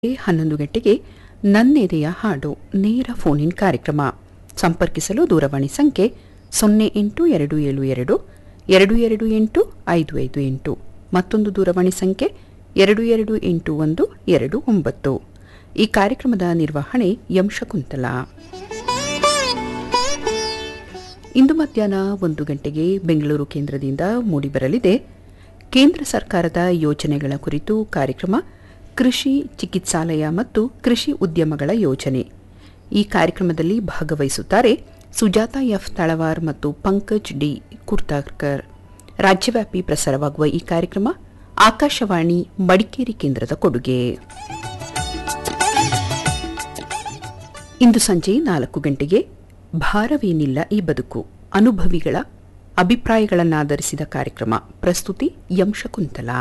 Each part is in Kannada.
ಹನ್ನೊಂದು ಗಂಟೆಗೆ ನನ್ನೆದೆಯ ಹಾಡು ನೇರ ಫೋನ್ ಇನ್ ಕಾರ್ಯಕ್ರಮ ಸಂಪರ್ಕಿಸಲು ದೂರವಾಣಿ ಸಂಖ್ಯೆ ಸೊನ್ನೆ ಎಂಟು ಎರಡು ಏಳು ಎರಡು ಎರಡು ಎರಡು ಎಂಟು ಐದು ಐದು ಎಂಟು ಮತ್ತೊಂದು ದೂರವಾಣಿ ಸಂಖ್ಯೆ ಎರಡು ಎರಡು ಎಂಟು ಒಂದು ಎರಡು ಒಂಬತ್ತು ಈ ಕಾರ್ಯಕ್ರಮದ ನಿರ್ವಹಣೆ ಎಂ ಶಕುಂತಲಾ ಇಂದು ಮಧ್ಯಾಹ್ನ ಒಂದು ಗಂಟೆಗೆ ಬೆಂಗಳೂರು ಕೇಂದ್ರದಿಂದ ಮೂಡಿಬರಲಿದೆ ಕೇಂದ್ರ ಸರ್ಕಾರದ ಯೋಜನೆಗಳ ಕುರಿತು ಕಾರ್ಯಕ್ರಮ ಕೃಷಿ ಚಿಕಿತ್ಸಾಲಯ ಮತ್ತು ಕೃಷಿ ಉದ್ಯಮಗಳ ಯೋಜನೆ ಈ ಕಾರ್ಯಕ್ರಮದಲ್ಲಿ ಭಾಗವಹಿಸುತ್ತಾರೆ ಸುಜಾತ ಎಫ್ ತಳವಾರ್ ಮತ್ತು ಪಂಕಜ್ ಡಿ ಕುರ್ತಾರ್ಕರ್ ರಾಜ್ಯವ್ಯಾಪಿ ಪ್ರಸಾರವಾಗುವ ಈ ಕಾರ್ಯಕ್ರಮ ಆಕಾಶವಾಣಿ ಮಡಿಕೇರಿ ಕೇಂದ್ರದ ಕೊಡುಗೆ ಇಂದು ಸಂಜೆ ನಾಲ್ಕು ಗಂಟೆಗೆ ಭಾರವೇನಿಲ್ಲ ಈ ಬದುಕು ಅನುಭವಿಗಳ ಅಭಿಪ್ರಾಯಗಳನ್ನಾಧರಿಸಿದ ಕಾರ್ಯಕ್ರಮ ಪ್ರಸ್ತುತಿ ಯಂ ಶಕುಂತಲಾ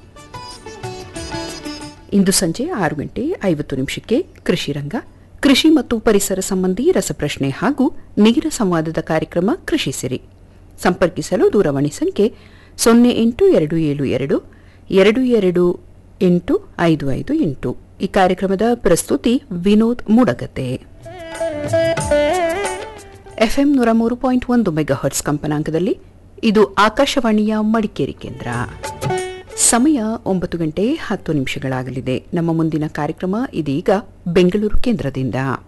ಇಂದು ಸಂಜೆ ಆರು ಗಂಟೆ ಐವತ್ತು ನಿಮಿಷಕ್ಕೆ ಕೃಷಿ ರಂಗ ಕೃಷಿ ಮತ್ತು ಪರಿಸರ ಸಂಬಂಧಿ ರಸಪ್ರಶ್ನೆ ಹಾಗೂ ನೇರ ಸಂವಾದದ ಕಾರ್ಯಕ್ರಮ ಕೃಷಿ ಸಿರಿ ಸಂಪರ್ಕಿಸಲು ದೂರವಾಣಿ ಸಂಖ್ಯೆ ಸೊನ್ನೆ ಎಂಟು ಎರಡು ಏಳು ಎರಡು ಎರಡು ಎರಡು ಎಂಟು ಐದು ಐದು ಎಂಟು ಈ ಕಾರ್ಯಕ್ರಮದ ಪ್ರಸ್ತುತಿ ವಿನೋದ್ ಮೂಡಗತೆ ಎಫ್ಎಂ ನೂರ ಮೂರು ಪಾಯಿಂಟ್ ಒಂದು ಮೆಗಾಹರ್ಟ್ಸ್ ಕಂಪನಾಂಕದಲ್ಲಿ ಇದು ಆಕಾಶವಾಣಿಯ ಮಡಿಕೇರಿ ಕೇಂದ್ರ ಸಮಯ ಒಂಬತ್ತು ಗಂಟೆ ಹತ್ತು ನಿಮಿಷಗಳಾಗಲಿದೆ ನಮ್ಮ ಮುಂದಿನ ಕಾರ್ಯಕ್ರಮ ಇದೀಗ ಬೆಂಗಳೂರು ಕೇಂದ್ರದಿಂದ